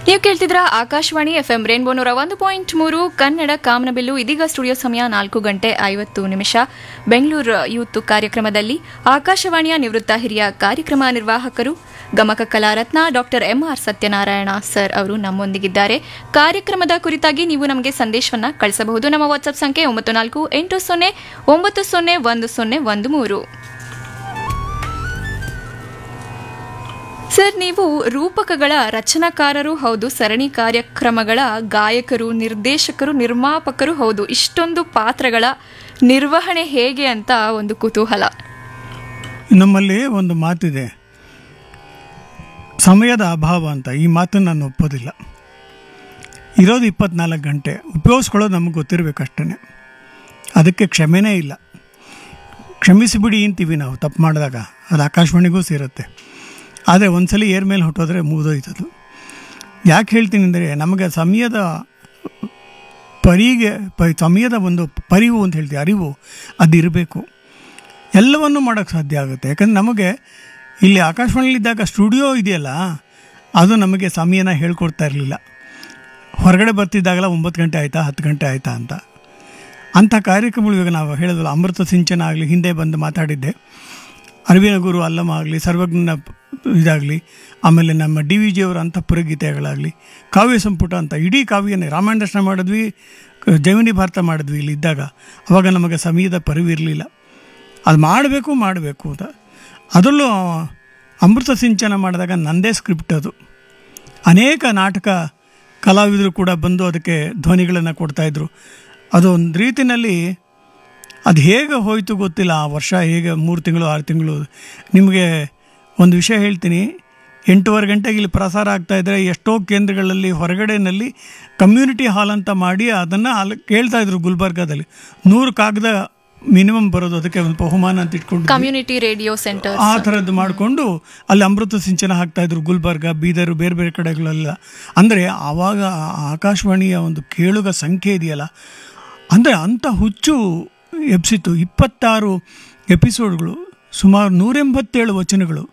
ನೀವು ಕೇಳ್ತಿದ್ರ Akashavani F M rainbow ನೂರ ಒಂದು ಪಾಯಿಂಟ್ ಮೂರು ಕನ್ನಡ ಕಾಮನಬಿಲ್ಲು ಇದೀಗ ಸ್ಟುಡಿಯೋ ಸಮಯ ನಾಲ್ಕು ಗಂಟೆ ಐವತ್ತು ನಿಮಿಷ ಬೆಂಗಳೂರು ಯೂತ್ ಕಾರ್ಯಕ್ರಮದಲ್ಲಿ ಆಕಾಶವಾಣಿಯ ನಿವೃತ್ತ ಹಿರಿಯ ಕಾರ್ಯಕ್ರಮ ನಿರ್ವಾಹಕರು ಗಮಕ ಕಲಾರತ್ನ ಡಾಕ್ಟರ್ ಎಂಆರ್ ಸತ್ಯನಾರಾಯಣ ಸರ್ ಅವರು ನಮ್ಮೊಂದಿಗಿದ್ದಾರೆ ಕಾರ್ಯಕ್ರಮದ ಕುರಿತಾಗಿ ನೀವು ನಮಗೆ ಸಂದೇಶವನ್ನ ಕಳಿಸಬಹುದು ನಮ್ಮ ವಾಟ್ಸ್ಆಪ್ ಸಂಖ್ಯೆ ಒಂಬತ್ತು ನಾಲ್ಕು ಎಂಟು ಸೊನ್ನೆ ಒಂಬತ್ತು ಸೊನ್ನೆ ಒಂದು ಸೊನ್ನೆ ಒಂದು ಮೂರು ಸರ್ ನೀವು ರೂಪಕಗಳ ರಚನಾಕಾರರು ಹೌದು ಸರಣಿ ಕಾರ್ಯಕ್ರಮಗಳ ಗಾಯಕರು ನಿರ್ದೇಶಕರು ನಿರ್ಮಾಪಕರು ಹೌದು ಇಷ್ಟೊಂದು ಪಾತ್ರಗಳ ನಿರ್ವಹಣೆ ಹೇಗೆ ಅಂತ ಒಂದು ಕುತೂಹಲ ನಮ್ಮಲ್ಲಿ ಒಂದು ಮಾತಿದೆ ಸಮಯದ ಅಭಾವ ಅಂತ ಈ ಮಾತನ್ನು ನಾನು ಒಪ್ಪೋದಿಲ್ಲ ಇರೋದು ಇಪ್ಪತ್ನಾಲ್ಕು ಗಂಟೆ ಉಪಯೋಗಿಸ್ಕೊಳ್ಳೋದು ನಮಗೆ ಗೊತ್ತಿರಬೇಕಷ್ಟೇ ಅದಕ್ಕೆ ಕ್ಷಮೆನೇ ಇಲ್ಲ ಕ್ಷಮಿಸಿಬಿಡಿ ಅಂತೀವಿ ನಾವು ತಪ್ಪು ಮಾಡಿದಾಗ ಅದು ಆಕಾಶವಾಣಿಗೂ ಸೇರುತ್ತೆ ಆದರೆ ಒಂದ್ಸಲಿ ಏರ್ ಮೇಲೆ ಹೊಟ್ಟೋದ್ರೆ ಮುಗಿದೋಯ್ತದು ಯಾಕೆ ಹೇಳ್ತೀನಿ ಅಂದರೆ ನಮಗೆ ಸಮಯದ ಪರಿಗೆ ಪ ಸಮಯದ ಒಂದು ಪರಿವು ಅಂತ ಹೇಳ್ತೀವಿ ಅರಿವು ಅದು ಇರಬೇಕು ಎಲ್ಲವನ್ನೂ ಮಾಡೋಕ್ಕೆ ಸಾಧ್ಯ ಆಗುತ್ತೆ ಯಾಕಂದ್ರೆ ನಮಗೆ ಇಲ್ಲಿ ಆಕಾಶವಾಣಿಲಿದ್ದಾಗ ಸ್ಟುಡಿಯೋ ಇದೆಯಲ್ಲ ಅದು ನಮಗೆ ಸಮಯನ ಹೇಳ್ಕೊಡ್ತಾ ಇರಲಿಲ್ಲ ಹೊರಗಡೆ ಬರ್ತಿದ್ದಾಗಲ ಒಂಬತ್ತು ಗಂಟೆ ಆಯಿತಾ ಹತ್ತು ಗಂಟೆ ಆಯಿತಾ ಅಂತ ಅಂಥ ಕಾರ್ಯಕ್ರಮಗಳು ಇವಾಗ ನಾವು ಹೇಳಿದ್ವಲ್ಲ ಅಮೃತ ಸಿಂಚನ ಆಗಲಿ ಹಿಂದೆ ಬಂದು ಮಾತಾಡಿದ್ದೆ ಅರವಿನ ಗುರು ಅಲ್ಲಮ ಆಗಲಿ ಸರ್ವಜ್ಞನ ಇದಾಗಲಿ ಆಮೇಲೆ ನಮ್ಮ ಡಿ ವಿ ಜಿಯವರ ಅಂತಃಪುರ ಗೀತೆಗಳಾಗಲಿ ಕಾವ್ಯ ಸಂಪುಟ ಅಂತ ಇಡೀ ಕಾವ್ಯನೇ ರಾಮಾಯಣ ದರ್ಶನ ಮಾಡಿದ್ವಿ ಕ- ಜೈಮಿನಿ ಭಾರತ ಮಾಡಿದ್ವಿ ಇಲ್ಲಿ ಇದ್ದಾಗ ಅವಾಗ ನಮಗೆ ಸಮಯದ ಪರಿವಿರಲಿಲ್ಲ ಅದು ಮಾಡಬೇಕು ಮಾಡಬೇಕು ಅಂತ ಅದರಲ್ಲೂ ಅಮೃತ ಸಿಂಚನ ಮಾಡಿದಾಗ ನಂದೇ ಸ್ಕ್ರಿಪ್ಟ್ ಅದು ಅನೇಕ ನಾಟಕ ಕಲಾವಿದರು ಕೂಡ ಬಂದು ಅದಕ್ಕೆ ಧ್ವನಿಗಳನ್ನು ಕೊಡ್ತಾಯಿದ್ರು ಅದು ಒಂದು ರೀತಿಯಲ್ಲಿ ಅದು ಹೇಗೆ ಹೋಯಿತು ಗೊತ್ತಿಲ್ಲ ಆ ವರ್ಷ ಹೇಗೆ ಮೂರು ತಿಂಗಳು ಆರು ತಿಂಗಳು ನಿಮಗೆ ಒಂದು ವಿಷಯ ಹೇಳ್ತೀನಿ ಎಂಟೂವರೆ ಗಂಟೆಗೆ ಇಲ್ಲಿ ಪ್ರಸಾರ ಆಗ್ತಾ ಇದ್ದರೆ ಎಷ್ಟೋ ಕೇಂದ್ರಗಳಲ್ಲಿ ಹೊರಗಡೆನಲ್ಲಿ ಕಮ್ಯುನಿಟಿ ಹಾಲ್ ಅಂತ ಮಾಡಿ ಅದನ್ನು ಅಲ್ಲಿ ಕೇಳ್ತಾ ಇದ್ರು ಗುಲ್ಬರ್ಗಾದಲ್ಲಿ ನೂರು ಕಾಗದ ಮಿನಿಮಮ್ ಬರೋದು ಅದಕ್ಕೆ ಒಂದು ಬಹುಮಾನ ಅಂತ ಇಟ್ಕೊಂಡು ಕಮ್ಯುನಿಟಿ ರೇಡಿಯೋ ಸೆಂಟರ್ ಆ ಥರದ್ದು ಮಾಡಿಕೊಂಡು ಅಲ್ಲಿ ಅಮೃತ ಸಿಂಚನ ಹಾಕ್ತಾ ಇದ್ರು ಗುಲ್ಬರ್ಗ ಬೀದರು ಬೇರೆ ಬೇರೆ ಕಡೆಗಳೆಲ್ಲ ಅಂದರೆ ಆವಾಗ ಆಕಾಶವಾಣಿಯ ಒಂದು ಕೇಳುಗ ಸಂಖ್ಯೆ ಇದೆಯಲ್ಲ ಅಂದರೆ ಅಂಥ ಹುಚ್ಚು ಎಬ್ಸಿತ್ತು ಇಪ್ಪತ್ತಾರು ಎಪಿಸೋಡ್ಗಳು ಸುಮಾರು ನೂರೆಂಬತ್ತೇಳು ವಚನಗಳು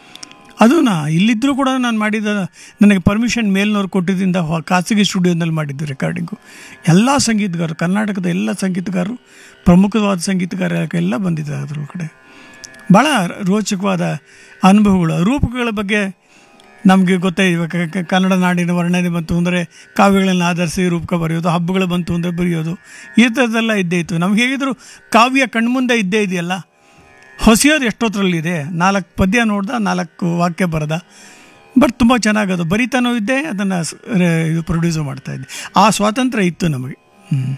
ಅದು ನಾ ಇಲ್ಲಿದ್ದರೂ ಕೂಡ ನಾನು ಮಾಡಿದ ನನಗೆ ಪರ್ಮಿಷನ್ ಮೇಲ್ನವ್ರು ಕೊಟ್ಟಿದ್ದರಿಂದ ಹೊ- ಖಾಸಗಿ ಸ್ಟುಡಿಯೋನಲ್ಲಿ ಮಾಡಿದ್ದು ರೆಕಾರ್ಡಿಂಗು ಎಲ್ಲ ಸಂಗೀತಗಾರರು ಕರ್ನಾಟಕದ ಎಲ್ಲ ಸಂಗೀತಗಾರರು ಪ್ರಮುಖವಾದ ಸಂಗೀತಗಾರರೆಲ್ಲ ಬಂದಿದ್ದಾರೆ ಅದರೊಳಗಡೆ ಭಾಳ ರೋಚಕವಾದ ಅನುಭವಗಳು ರೂಪಕಗಳ ಬಗ್ಗೆ ನಮಗೆ ಗೊತ್ತೇ ಇವಾಗ ಕ- ಕ- ಕನ್ನಡ ನಾಡಿನ ವರ್ಣನೆ ಬಂತು ಅಂದರೆ ಕಾವ್ಯಗಳನ್ನು ಆಧರಿಸಿ ರೂಪಕ ಬರೆಯೋದು ಹಬ್ಬಗಳು ಬಂತು ಅಂದರೆ ಬರೆಯೋದು ಈ ಥರದ್ದೆಲ್ಲ ಇದ್ದೇ ಇತ್ತು ನಮ್ಗೆ ಹೇಗಿದ್ರು ಕಾವ್ಯ ಕಣ್ಮುಂದೆ ಇದ್ದೇ ಇದೆಯಲ್ಲ ಹೊಸೆಯೋದು ಎಷ್ಟೊತ್ತರಲ್ಲಿದೆ ನಾಲ್ಕು ಪದ್ಯ ನೋಡ್ದ ನಾಲ್ಕು ವಾಕ್ಯ ಬರದ ಬಟ್ ತುಂಬ ಚೆನ್ನಾಗದು ಬರಿತಾನೂ ಇದ್ದೆ ಅದನ್ನು ಇದು ಪ್ರೊಡ್ಯೂಸು ಮಾಡ್ತಾ ಇದ್ದೆ ಆ ಸ್ವಾತಂತ್ರ್ಯ ಇತ್ತು ನಮಗೆ ಹ್ಞೂ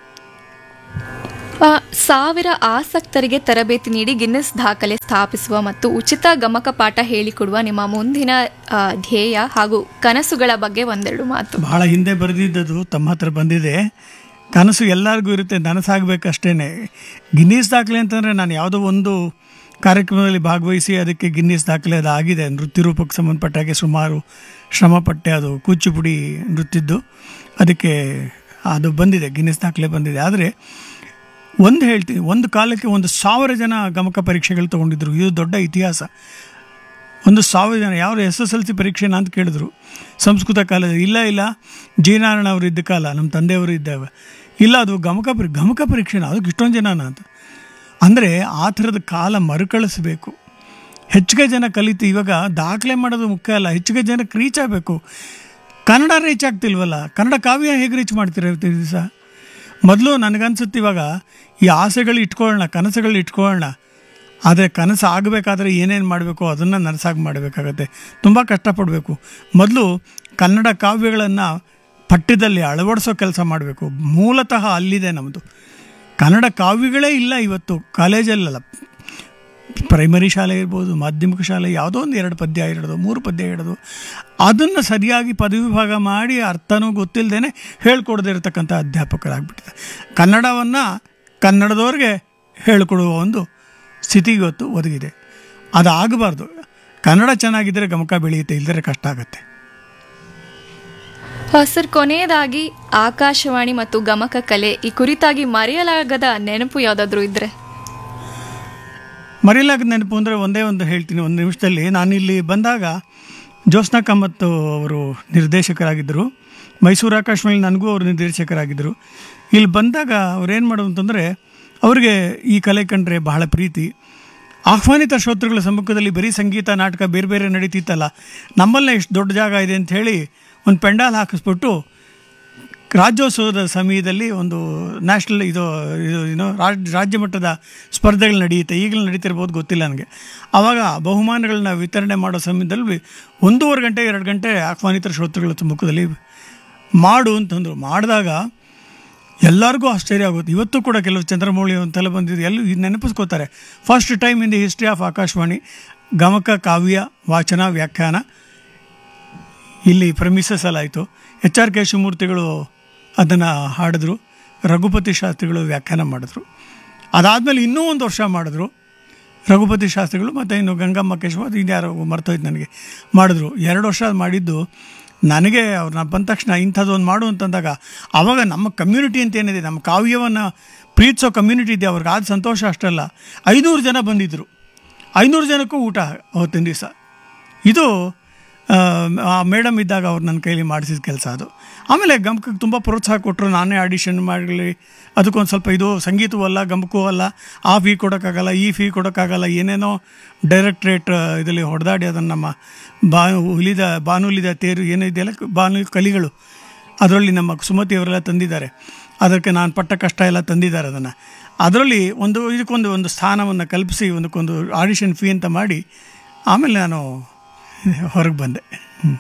ಆ, ಸಾವಿರ ಆಸಕ್ತರಿಗೆ ತರಬೇತಿ ನೀಡಿ ಗಿನ್ನೆಸ್ ದಾಖಲೆ ಸ್ಥಾಪಿಸುವ ಮತ್ತು ಉಚಿತ ಗಮಕ ಪಾಠ ಹೇಳಿಕೊಡುವ ನಿಮ್ಮ ಮುಂದಿನ ಆ, ಧ್ಯೇಯ ಹಾಗೂ ಕನಸುಗಳ ಬಗ್ಗೆ ಒಂದೆರಡು ಮಾತು ಭಾಳ ಹಿಂದೆ ಬರೆದಿದ್ದದು ತಮ್ಮ ಹತ್ರ ಬಂದಿದೆ ಕನಸು ಎಲ್ಲರಿಗೂ ಇರುತ್ತೆ ನನಸಾಗಬೇಕಷ್ಟೇ ಗಿನ್ನೀಸ್ ದಾಖಲೆ ಅಂತಂದರೆ ನಾನು ಯಾವುದೋ ಒಂದು ಕಾರ್ಯಕ್ರಮದಲ್ಲಿ ಭಾಗವಹಿಸಿ ಅದಕ್ಕೆ ಗಿನ್ನೀಸ್ ದಾಖಲೆ ಅದು ಆಗಿದೆ ನೃತ್ಯ ರೂಪಕ್ಕೆ ಸಂಬಂಧಪಟ್ಟಾಗೆ ಸುಮಾರು ಶ್ರಮಪಟ್ಟೆ ಅದು ಕೂಚಿಪುಡಿ ನೃತ್ಯದ್ದು ಅದಕ್ಕೆ ಅದು ಬಂದಿದೆ ಗಿನ್ನೀಸ್ ದಾಖಲೆ ಬಂದಿದೆ ಆದರೆ ಒಂದು ಹೇಳ್ತೀನಿ ಒಂದು ಕಾಲಕ್ಕೆ ಒಂದು ಸಾವಿರ ಜನ ಗಮಕ ಪರೀಕ್ಷೆಗಳು ತೊಗೊಂಡಿದ್ರು ಇದು ದೊಡ್ಡ ಇತಿಹಾಸ ಒಂದು ಸಾವಿರ ಜನ ಯಾರು ಎಸ್ ಎಸ್ ಎಲ್ ಸಿ ಪರೀಕ್ಷೆನ ಅಂತ ಕೇಳಿದ್ರು ಸಂಸ್ಕೃತ ಕಾಲೇಜ್ ಇಲ್ಲ ಇಲ್ಲ ಜಿ ನಾರಾಯಣ ಅವರು ಇದ್ದ ಕಾಲ ನಮ್ಮ ತಂದೆಯವರು ಇದ್ದಾಗ ಇಲ್ಲ ಅದು ಗಮಕ ಪರಿ ಗಮಕ ಪರೀಕ್ಷೆನ ಅದಕ್ಕೆ ಇಷ್ಟೊಂದು ಜನನ ಅಂತ ಅಂದರೆ ಆ ಥರದ ಕಾಲ ಮರುಕಳಿಸ್ಬೇಕು ಹೆಚ್ಚಿಗೆ ಜನ ಕಲಿತು ಇವಾಗ ದಾಖಲೆ ಮಾಡೋದು ಮುಖ್ಯ ಅಲ್ಲ ಹೆಚ್ಚಿಗೆ ಜನಕ್ಕೆ ರೀಚ್ ಆಗಬೇಕು ಕನ್ನಡ ರೀಚ್ ಆಗ್ತಿಲ್ವಲ್ಲ ಕನ್ನಡ ಕಾವ್ಯ ಹೇಗೆ ರೀಚ್ ಮಾಡ್ತೀರ ದಿವಸ ಮೊದಲು ನನಗನ್ಸುತ್ತೆ ಇವಾಗ ಈ ಆಸೆಗಳು ಇಟ್ಕೊಳ್ಳೋಣ ಕನಸುಗಳು ಇಟ್ಕೊಳ್ಳೋಣ ಆದರೆ ಕನಸು ಆಗಬೇಕಾದ್ರೆ ಏನೇನು ಮಾಡಬೇಕು ಅದನ್ನು ನನಸಾಗಿ ಮಾಡಬೇಕಾಗತ್ತೆ ತುಂಬ ಕಷ್ಟಪಡಬೇಕು ಮೊದಲು ಕನ್ನಡ ಕಾವ್ಯಗಳನ್ನು ಪಠ್ಯದಲ್ಲಿ ಅಳವಡಿಸೋ ಕೆಲಸ ಮಾಡಬೇಕು ಮೂಲತಃ ಅಲ್ಲಿದೆ ನಮ್ಮದು ಕನ್ನಡ ಕಾವ್ಯಗಳೇ ಇಲ್ಲ ಇವತ್ತು ಕಾಲೇಜಲ್ಲಲ್ಲ ಪ್ರೈಮರಿ ಶಾಲೆ ಇರ್ಬೋದು ಮಾಧ್ಯಮಿಕ ಶಾಲೆ ಯಾವುದೋ ಒಂದು ಎರಡು ಪದ್ಯ ಇರೋದು ಮೂರು ಪದ್ಯ ಇಡೋದು ಅದನ್ನು ಸರಿಯಾಗಿ ಪದವಿ ವಿಭಾಗ ಮಾಡಿ ಅರ್ಥನೂ ಗೊತ್ತಿಲ್ಲದೇ ಹೇಳ್ಕೊಡದೇ ಇರತಕ್ಕಂಥ ಅಧ್ಯಾಪಕರಾಗ್ಬಿಟ್ಟಿದೆ ಕನ್ನಡವನ್ನು ಕನ್ನಡದವ್ರಿಗೆ ಹೇಳ್ಕೊಡುವ ಒಂದು ಸ್ಥಿತಿ ಇವತ್ತು ಒದಗಿದೆ ಅದು ಆಗಬಾರ್ದು ಕನ್ನಡ ಚೆನ್ನಾಗಿದ್ದರೆ ಗಮಕ ಬೆಳೆಯುತ್ತೆ ಇಲ್ಲದ್ರೆ ಕಷ್ಟ ಆಗುತ್ತೆ ಆ, ಸರ್ ಕೊನೆಯದಾಗಿ ಆಕಾಶವಾಣಿ ಮತ್ತು ಗಮಕ ಕಲೆ ಈ ಕುರಿತಾಗಿ ಮರೆಯಲಾಗದ ನೆನಪು ಯಾವುದಾದ್ರೂ ಇದ್ರೆ ಮರೆಯಲಾಗದ ನೆನಪು ಅಂದರೆ ಒಂದೇ ಒಂದು ಹೇಳ್ತೀನಿ ಒಂದು ನಿಮಿಷದಲ್ಲಿ ನಾನಿಲ್ಲಿ ಬಂದಾಗ ಜ್ಯೋತ್ಸ್ನಾ ಕಾಮತ್ ಅವರು ನಿರ್ದೇಶಕರಾಗಿದ್ದರು ಮೈಸೂರು ಆಕಾಶವಾಣಿ ನನಗೂ ಅವರು ನಿರ್ದೇಶಕರಾಗಿದ್ದರು ಇಲ್ಲಿ ಬಂದಾಗ ಅವ್ರು ಏನು ಮಾಡೋದು ಅಂತಂದರೆ ಅವ್ರಿಗೆ ಈ ಕಲೆ ಕಂಡ್ರೆ ಬಹಳ ಪ್ರೀತಿ ಆಹ್ವಾನಿತ ಶ್ರೋತೃಗಳ ಸಮ್ಮುಖದಲ್ಲಿ ಬರೀ ಸಂಗೀತ ನಾಟಕ ಬೇರೆ ಬೇರೆ ನಡೀತಿತ್ತಲ್ಲ ನಮ್ಮಲ್ಲೇ ಇಷ್ಟು ದೊಡ್ಡ ಜಾಗ ಇದೆ ಅಂತ ಹೇಳಿ ಒಂದು ಪೆಂಡಾಲ್ ಹಾಕಿಸ್ಬಿಟ್ಟು ರಾಜ್ಯೋತ್ಸವದ ಸಮಯದಲ್ಲಿ ಒಂದು ನ್ಯಾಷನಲ್ ಇದು ಇದು ಏನೋ ರಾಜ್ ರಾಜ್ಯ ಮಟ್ಟದ ಸ್ಪರ್ಧೆಗಳು ನಡೆಯುತ್ತೆ ಈಗಲೂ ನಡೀತಿರ್ಬೋದು ಗೊತ್ತಿಲ್ಲ ನನಗೆ ಆವಾಗ ಬಹುಮಾನಗಳನ್ನ ವಿತರಣೆ ಮಾಡೋ ಸಮಯದಲ್ಲಿ ಒಂದೂವರೆ ಗಂಟೆ ಎರಡು ಗಂಟೆ ಆಹ್ವಾನಿತ ಶ್ರೋತೃಗಳ ಮುಖದಲ್ಲಿ ಮಾಡು ಅಂತಂದರು ಮಾಡಿದಾಗ ಎಲ್ಲರಿಗೂ ಆಶ್ಚರ್ಯ ಆಗುತ್ತೆ ಇವತ್ತು ಕೂಡ ಕೆಲವು ಚಂದ್ರಮೌಳಿ ಅಂತೆಲ್ಲ ಬಂದಿದ್ದು ಎಲ್ಲೂ ಇದು ನೆನಪಿಸ್ಕೋತಾರೆ first time in the history of Akashavani ಗಮಕ ಕಾವ್ಯ ವಾಚನ ವ್ಯಾಖ್ಯಾನ ಇಲ್ಲಿ ಪ್ರಮಿಸಸ್ ಎಲ್ಲ ಆಯಿತು ಎಚ್ ಆರ್ ಕೆ ಶಿವಮೂರ್ತಿಗಳು ಅದನ್ನು ಹಾಡಿದ್ರು ರಘುಪತಿ ಶಾಸ್ತ್ರಿಗಳು ವ್ಯಾಖ್ಯಾನ ಮಾಡಿದ್ರು ಅದಾದಮೇಲೆ ಇನ್ನೂ ಒಂದು ವರ್ಷ ಮಾಡಿದ್ರು ರಘುಪತಿ ಶಾಸ್ತ್ರಿಗಳು ಮತ್ತು ಇನ್ನು ಗಂಗಮ್ಮ ಕೇಶವ ಅದು ಇನ್ಯಾರೋ ಮರ್ತೋಯ್ತು ನನಗೆ ಮಾಡಿದ್ರು ಎರಡು ವರ್ಷ ಮಾಡಿದ್ದು ನನಗೆ ಅವ್ರು ನಾನು ಬಂದ ತಕ್ಷಣ ಇಂಥದ್ದು ಒಂದು ಮಾಡು ಅಂತಂದಾಗ ಆವಾಗ ನಮ್ಮ ಕಮ್ಯುನಿಟಿ ಅಂತ ಏನಿದೆ ನಮ್ಮ ಕಾವ್ಯವನ್ನು ಪ್ರೀತಿಸೋ ಕಮ್ಯುನಿಟಿ ಇದೆ ಅವ್ರಿಗೆ ಆದ ಸಂತೋಷ ಅಷ್ಟಲ್ಲ ಐನೂರು ಜನ ಬಂದಿದ್ದರು ಐನೂರು ಜನಕ್ಕೂ ಊಟ ಅವತ್ತಿನ ದಿವಸ ಇದು ಆ ಮೇಡಮ್ ಇದ್ದಾಗ ಅವ್ರು ನನ್ನ ಕೈಲಿ ಮಾಡಿಸಿದ ಕೆಲಸ ಅದು ಆಮೇಲೆ ಗಮಕಕ್ಕೆ ತುಂಬ ಪ್ರೋತ್ಸಾಹ ಕೊಟ್ಟರು ನಾನೇ ಆಡಿಷನ್ ಮಾಡಲಿ ಅದಕ್ಕೊಂದು ಸ್ವಲ್ಪ ಇದು ಸಂಗೀತವೂ ಅಲ್ಲ ಗಮಕವೂ ಅಲ್ಲ ಆ ಫೀ ಕೊಡೋಕ್ಕಾಗಲ್ಲ ಈ ಫೀ ಕೊಡೋಕ್ಕಾಗಲ್ಲ ಏನೇನೋ ಡೈರೆಕ್ಟ್ರೇಟ್ ಇದರಲ್ಲಿ ಹೊಡೆದಾಡಿ ಅದನ್ನು ನಮ್ಮ ಬಾ ಹುಲಿದ ಬಾನುಲಿದ ತೇರು ಏನಿದೆಯಲ್ಲ ಬಾನು ಕಲಿಗಳು ಅದರಲ್ಲಿ ನಮ್ಮ ಸುಮತಿ ಅವರೆಲ್ಲ ತಂದಿದ್ದಾರೆ ಅದಕ್ಕೆ ನಾನು ಪಟ್ಟ ಕಷ್ಟ ಎಲ್ಲ ತಂದಿದ್ದಾರೆ ಅದನ್ನು ಅದರಲ್ಲಿ ಒಂದು ಇದಕ್ಕೊಂದು ಒಂದು ಸ್ಥಾನವನ್ನು ಕಲ್ಪಿಸಿ ಒಂದಕ್ಕೊಂದು ಆಡಿಷನ್ ಫೀ ಅಂತ ಮಾಡಿ ಆಮೇಲೆ ನಾನು ಹೊರಗೆ ಬಂದೆ ಹ್ಮ್.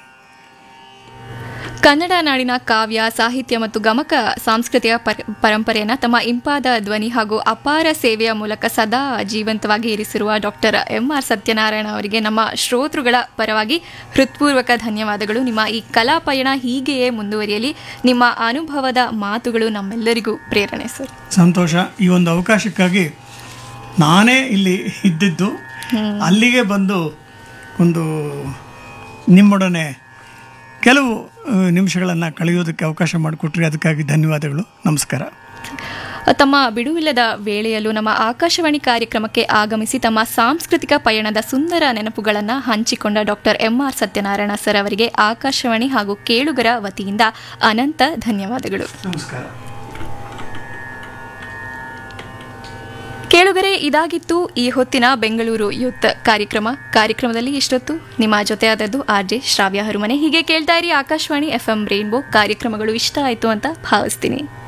ಕನ್ನಡ ನಾಡಿನ ಕಾವ್ಯ ಸಾಹಿತ್ಯ ಮತ್ತು ಗಮಕ ಸಾಂಸ್ಕೃತಿಕ ಪರ- ಪರಂಪರೆಯನ್ನು ತಮ್ಮ ಇಂಪಾದ ಧ್ವನಿ ಹಾಗೂ ಅಪಾರ ಸೇವೆಯ ಮೂಲಕ ಸದಾ ಜೀವಂತವಾಗಿ ಇರಿಸಿರುವ ಡಾಕ್ಟರ್ ಎಂ ಆರ್ ಸತ್ಯನಾರಾಯಣ ಅವರಿಗೆ ನಮ್ಮ ಶ್ರೋತೃಗಳ ಪರವಾಗಿ ಹೃತ್ಪೂರ್ವಕ ಧನ್ಯವಾದಗಳು ನಿಮ್ಮ ಈ ಕಲಾ ಪಯಣ ಹೀಗೆಯೇ ಮುಂದುವರಿಯಲಿ ನಿಮ್ಮ ಅನುಭವದ ಮಾತುಗಳು ನಮ್ಮೆಲ್ಲರಿಗೂ ಪ್ರೇರಣೆ ಸರ್ ಸಂತೋಷ ಈ ಒಂದು ಅವಕಾಶಕ್ಕಾಗಿ ನಾನೇ ಇಲ್ಲಿ ಇದ್ದಿದ್ದು ಅಲ್ಲಿಗೆ ಬಂದು ಒಂದು ನಿಮ್ಮೊಡನೆ ಕೆಲವು ನಿಮಿಷಗಳನ್ನು ಕಳೆಯೋದಕ್ಕೆ ಅವಕಾಶ ಮಾಡಿಕೊಟ್ರಿ ಅದಕ್ಕಾಗಿ ಧನ್ಯವಾದಗಳು ನಮಸ್ಕಾರ ತಮ್ಮ ಬಿಡುವಿಲ್ಲದ ವೇಳೆಯಲ್ಲೂ ನಮ್ಮ ಆಕಾಶವಾಣಿ ಕಾರ್ಯಕ್ರಮಕ್ಕೆ ಆಗಮಿಸಿ ತಮ್ಮ ಸಾಂಸ್ಕೃತಿಕ ಪಯಣದ ಸುಂದರ ನೆನಪುಗಳನ್ನು ಹಂಚಿಕೊಂಡ doctor M R Satyanarayana sir ಅವರಿಗೆ ಆಕಾಶವಾಣಿ ಹಾಗೂ ಕೇಳುಗರ ವತಿಯಿಂದ ಅನಂತ ಧನ್ಯವಾದಗಳು ನಮಸ್ಕಾರ ಕೇಳುಗರೆ ಇದಾಗಿತ್ತು ಈ ಹೊತ್ತಿನ ಬೆಂಗಳೂರು ಯೂತ್ ಕಾರ್ಯಕ್ರಮ ಕಾರ್ಯಕ್ರಮದಲ್ಲಿ ಇಷ್ಟೊತ್ತು ನಿಮ್ಮ ಜೊತೆ ಆದದ್ದು ಆರ್ ಜೆ ಶ್ರಾವ್ಯ ಹರುಮನೆ ಹೀಗೆ ಕೇಳ್ತಾ ಇರಿ ಆಕಾಶವಾಣಿ ಎಫ್ ಎಂ ರೇನ್ಬೋ ಕಾರ್ಯಕ್ರಮಗಳು ಇಷ್ಟ ಆಯಿತು ಅಂತ ಭಾವಿಸ್ತೀನಿ